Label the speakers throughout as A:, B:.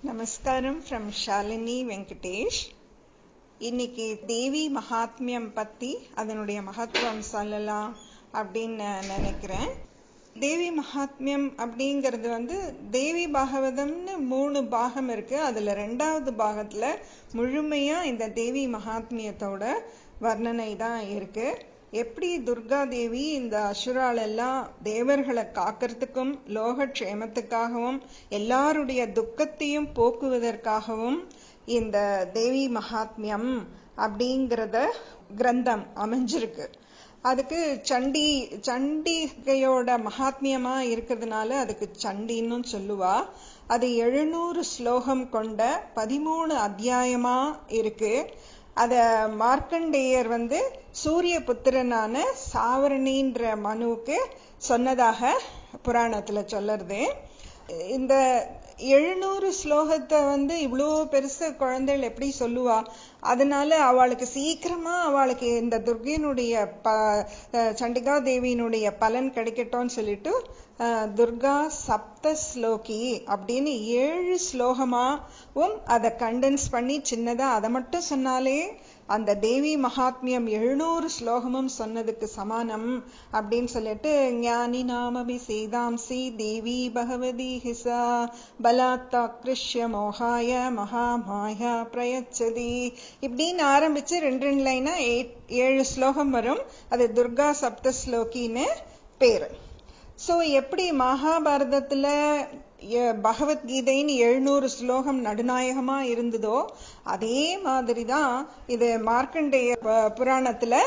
A: நமஸ்காரம் ஃப்ரம் ஷாலினி வெங்கடேஷ் இன்னைக்கு தேவி மகாத்மியம் பத்தி அதனுடைய மகத்துவம் சொல்லலாம் அப்படின்னு நான் நினைக்கிறேன் தேவி மகாத்மியம் அப்படிங்கிறது வந்து தேவி பாகவதம்னு மூணு பாகம் இருக்கு அதுல ரெண்டாவது பாகத்துல முழுமையா இந்த தேவி மகாத்மியத்தோட வர்ணனை தான் இருக்கு எப்படி துர்கா தேவி இந்த அசுரால் எல்லாம் தேவர்களை காக்கிறதுக்கும் லோக க்ஷேமத்துக்காகவும் எல்லாருடைய துக்கத்தையும் போக்குவதற்காகவும் இந்த தேவி மகாத்மியம் அப்படிங்கிறத கிரந்தம் அமைஞ்சிருக்கு அதுக்கு சண்டி சண்டிகையோட மகாத்மியமா இருக்கிறதுனால அதுக்கு சண்டின்னு சொல்லுவா அது எழுநூறு ஸ்லோகம் கொண்ட பதிமூணு அத்தியாயமா இருக்கு அத மார்க்கண்டேயர் வந்து சூரிய புத்திரனான சாவரணின்ற மனுவுக்கு சொன்னதாக புராணத்துல சொல்லுறது இந்த எழுநூறு ஸ்லோகத்தை வந்து இவ்வளோ பெருசு குழந்தைகள் எப்படி சொல்லுவா அதனால அவளுக்கு சீக்கிரமா அவளுக்கு இந்த துர்கையினுடைய ப சண்டிகா தேவியினுடைய பலன் கிடைக்கட்டும்னு சொல்லிட்டு துர்கா சப்த ஸ்லோகி அப்படின்னு ஏழு ஸ்லோகமாவும் அதை கண்டென்ஸ் பண்ணி சின்னதா அதை மட்டும் சொன்னாலே அந்த தேவி மகாத்மியம் எழுநூறு ஸ்லோகமும் சொன்னதுக்கு சமானம் அப்படின்னு சொல்லிட்டு ஞானி நாமபி சீதாம்சி தேவி பகவதி ஹிசா பலாத்தா கிருஷ்ய மோகாய மகாமாயா பிரயச்சதி இப்படின்னு ஆரம்பிச்சு ரெண்டு ரெண்டு லைனா ஏழு ஸ்லோகம் வரும் அது துர்கா சப்த ஸ்லோகின்னு பேரு சோ எப்படி மகாபாரதத்துல பகவத்கீதைன்னு எழுநூறு ஸ்லோகம் நடுநாயகமா இருந்ததோ அதே மாதிரிதான் இது மார்க்கண்டேய புராணத்துல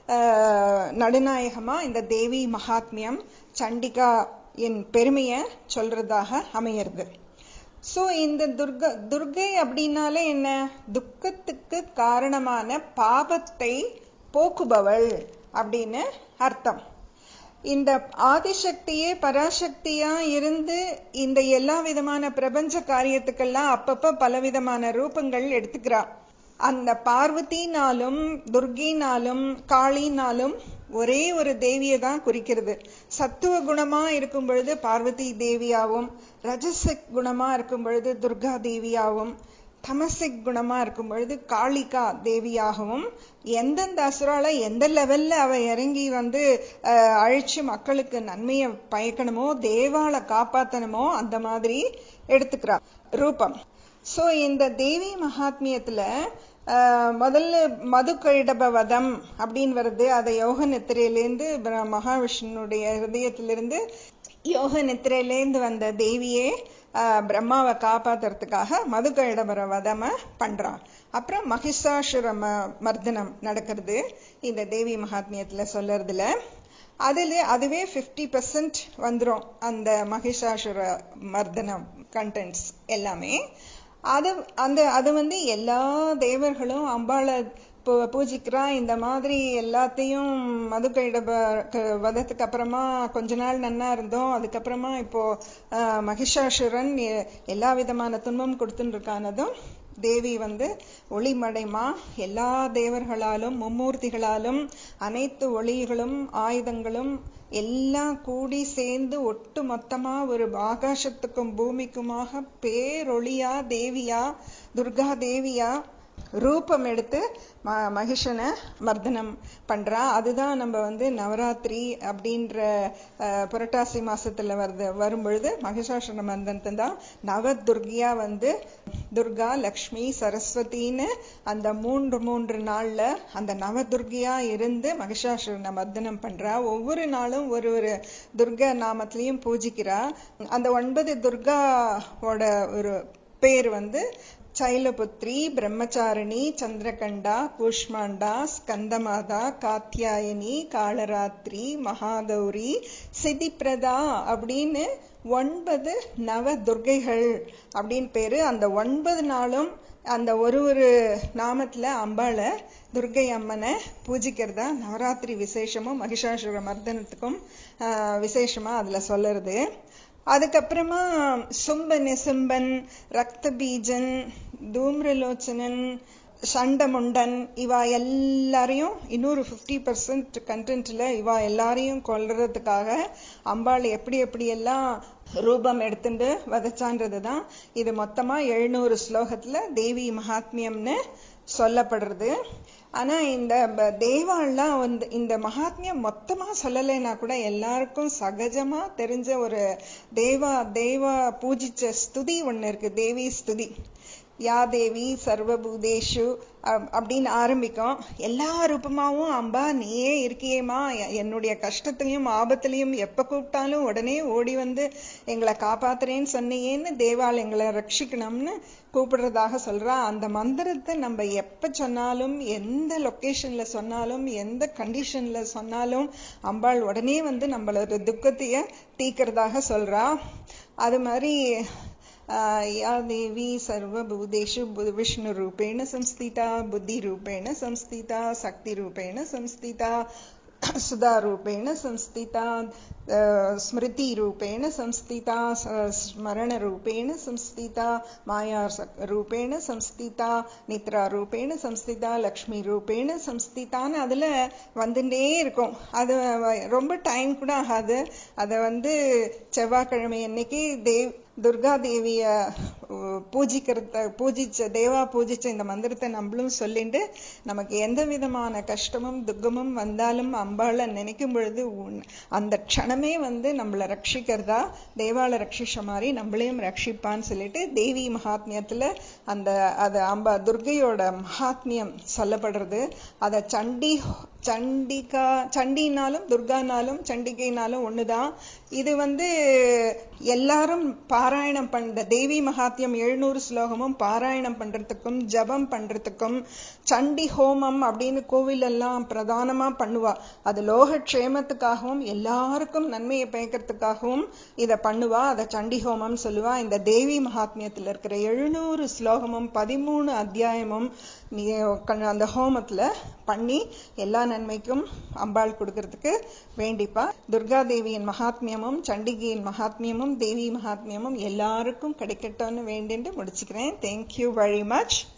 A: நடுநாயகமா இந்த தேவி மகாத்மியம் சண்டிகா என் பெருமைய சொல்றதாக அமையிறது சோ இந்த துர்கா துர்கை அப்படின்னாலே என்ன துக்கத்துக்கு காரணமான பாபத்தை போக்குபவள் அப்படின்னு அர்த்தம் இந்த ஆதிசக்தியே பராசக்தியா இருந்து இந்த எல்லா விதமான பிரபஞ்ச காரியத்துக்கெல்லாம் அப்பப்ப பலவிதமான ரூபங்கள் எடுத்துக்கிறா அந்த பார்வதினாலும் துர்கினாலும் காளினாலும் ஒரே ஒரு தேவியை தான் குறிக்கிறது சத்துவ குணமா இருக்கும் பொழுது பார்வதி தேவியாவும் ரஜசிக் குணமா இருக்கும் பொழுது துர்கா தேவியாவும் தமசிக் குணமா இருக்கும் பொழுது காளிகா தேவியாகவும் எந்தெந்த அசுரால எந்த லெவல்ல அவ இறங்கி வந்து அழிச்சு மக்களுக்கு நன்மையை பயக்கணுமோ தேவால காப்பாத்தணுமோ அந்த மாதிரி எடுத்துக்கிறா ரூபம் சோ இந்த தேவி மகாத்மியத்துல முதல்ல மதுக்கழிடப வதம் அப்படின்னு வருது அதை யோக நித்திரையிலேருந்து மகாவிஷ்ணுடைய ஹிருதயத்திலிருந்து யோக நித்திரையிலேருந்து வந்த தேவியே பிரம்மாவை காப்பாத்துறதுக்காக மதுக்கழிடபர வதம பண்றான் அப்புறம் மகிஷாசுர மர்தனம் நடக்கிறது இந்த தேவி மகாத்மியத்துல சொல்றதுல அதுல அதுவே ஃபிஃப்டி பர்சன்ட் வந்துடும் அந்த மகிஷாசுர மர்தனம் கண்டென்ட்ஸ் எல்லாமே அது அந்த அது வந்து எல்லா தேவர்களும் அம்பாளை பூஜிக்கிறா இந்த மாதிரி எல்லாத்தையும் மதுக்கையிட வதத்துக்கு அப்புறமா கொஞ்ச நாள் நன்னா இருந்தோம் அதுக்கப்புறமா இப்போ மகிஷாசுரன் எல்லா விதமான துன்பம் கொடுத்துட்டு இருக்கானதும் தேவி வந்து ஒளிமடைமா எல்லா தேவர்களாலும் மும்மூர்த்திகளாலும் அனைத்து ஒளிகளும் ஆயுதங்களும் எல்லாம் கூடி சேர்ந்து ஒட்டு மொத்தமா ஒரு ஆகாசத்துக்கும் பூமிக்குமாக பேரொளியா தேவியா துர்கா தேவியா ரூபம் எடுத்து மகிஷனை மர்தனம் பண்றா அதுதான் நம்ம வந்து நவராத்திரி அப்படின்ற புரட்டாசி மாசத்துல வருது வரும் பொழுது மகிஷாசுர மர்தனத்தை தான் நவ துர்கியா வந்து துர்கா லக்ஷ்மி சரஸ்வதின்னு அந்த மூன்று மூன்று நாள்ல அந்த நவதுர்கியா இருந்து மகிஷாசுரனை மர்தனம் பண்றா ஒவ்வொரு நாளும் ஒரு ஒரு துர்கா நாமத்திலையும் பூஜிக்கிறா அந்த ஒன்பது துர்காவோட ஒரு பேர் வந்து சைலபுத்ரி பிரம்மச்சாரிணி சந்திரகண்டா கூஷ்மாண்டா ஸ்கந்தமாதா காத்தியாயனி காளராத்திரி மகாகௌரி சிதிப்பிரதா அப்படின்னு ஒன்பது நவ துர்கைகள் அப்படின்னு பேரு அந்த ஒன்பது நாளும் அந்த ஒரு ஒரு நாமத்துல அம்பாளை துர்கை அம்மனை பூஜிக்கிறதா நவராத்திரி விசேஷமும் மகிஷாசுர மர்தனத்துக்கும் விசேஷமா அதுல சொல்லுறது அதுக்கப்புறமா சும்ப நிசும்பன் ரக்த பீஜன் தூம்ரலோச்சனன் சண்டமுண்டன் இவா எல்லாரையும் இன்னொரு ஃபிஃப்டி பர்சன்ட் கண்டென்ட்ல இவா எல்லாரையும் கொல்றதுக்காக அம்பாள் எப்படி எப்படி எல்லாம் ரூபம் எடுத்துட்டு வதச்சான்றதுதான் இது மொத்தமா எழுநூறு ஸ்லோகத்துல தேவி மகாத்மியம்னு சொல்லப்படுறது ஆனா இந்த ப- தேவாள்லாம் வந்து இந்த மகாத்மியம் மொத்தமா சொல்லலைன்னா கூட எல்லாருக்கும் சகஜமா தெரிஞ்ச ஒரு தேவா தேவா பூஜிச்ச ஸ்துதி ஒண்ணு இருக்கு தேவி ஸ்துதி யா தேவி சர்வபூதேஷு அப்- அப்படின்னு ஆரம்பிக்கும் எல்லா ரூபமாவும் அம்பா நீயே இருக்கியேமா எ- என்னுடைய கஷ்டத்திலையும் ஆபத்திலையும் எப்ப கூப்பிட்டாலும் உடனே ஓடி வந்து எங்களை காப்பாத்துறேன்னு சொன்னியேன்னு தேவாள் எங்களை ரட்சிக்கணும்னு கூப்பிடுறதாக சொல்றா அந்த மந்திரத்தை நம்ம எப்ப சொன்னாலும் எந்த லொகேஷன்ல சொன்னாலும் எந்த கண்டிஷன்ல சொன்னாலும் அம்பாள் உடனே வந்து நம்மளோட துக்கத்தைய தீக்கிறதாக சொல்றா அது மாதிரி आ, या देवी सर्वभूतेषु बु- विष्णुरूपेण संस्थिता बुद्धिरूपेण संस्थिता शक्तिरूपेण संस्थिता सुधारूपेण संस्थिता अ, स्मृतिरूपेण संस्थिता स- स्मरणरूपेण संस्थिता मायारूपेण संस्थिता நித்ராரூபேண சம்ஸ்திதா லக்ஷ்மி ரூபேண சம்ஸ்திதான்னு அதுல வந்துட்டே இருக்கும் அது வ- ரொம்ப டைம் கூட ஆகாது அதை வந்து செவ்வாய்க்கிழமை அன்னைக்கு தேவ் துர்கா தேவிய அஹ், பூஜிக்கிறத பூஜிச்ச தேவா பூஜிச்ச இந்த மந்திரத்தை நம்மளும் சொல்லிட்டு நமக்கு எந்த விதமான கஷ்டமும் துக்கமும் வந்தாலும் அம்பாளை நினைக்கும் பொழுது உன்- அந்த க்ஷணமே வந்து நம்மளை ரட்சிக்கிறதா தேவாளை ரட்சிச்ச மாதிரி நம்மளையும் ரட்சிப்பான்னு சொல்லிட்டு தேவி மகாத்மியத்துல அந்த அது அம்பா துர்கையோட மகாத்மியம் சொல்லப்படுறது அதை சண்டி சண்டிகா சண்டினாலும் துர்கானாலும் சண்டிகைனாலும் ஒண்ணுதான் இது வந்து எல்லாரும் பாராயணம் பண்ற தேவி மகாத்மியம் எழுநூறு ஸ்லோகமும் பாராயணம் பண்றதுக்கும் ஜபம் பண்றதுக்கும் சண்டி ஹோமம் அப்படின்னு கோவில் எல்லாம் பிரதானமா பண்ணுவா அது லோக க்ஷேமத்துக்காகவும் எல்லாருக்கும் நன்மையை பயக்கிறதுக்காகவும் இத பண்ணுவா அதை சண்டி ஹோமம் சொல்லுவா இந்த தேவி மகாத்மியத்துல இருக்கிற எழுநூறு ஸ்லோகமும் பதிமூணு அத்தியாயமும் நீ கண்- அந்த ஹோமத்துல பண்ணி எல்லா நன்மைக்கும் அம்பாள் கொடுக்கறதுக்கு வேண்டிப்பா துர்கா தேவியின் மகாத்மியமும் சண்டிகையின் மகாத்மியமும் தேவி மகாத்மியமும் எல்லாருக்கும் கிடைக்கட்டும்னு வேண்டிட்டு முடிச்சுக்கிறேன் தேங்க்யூ வெரி மச்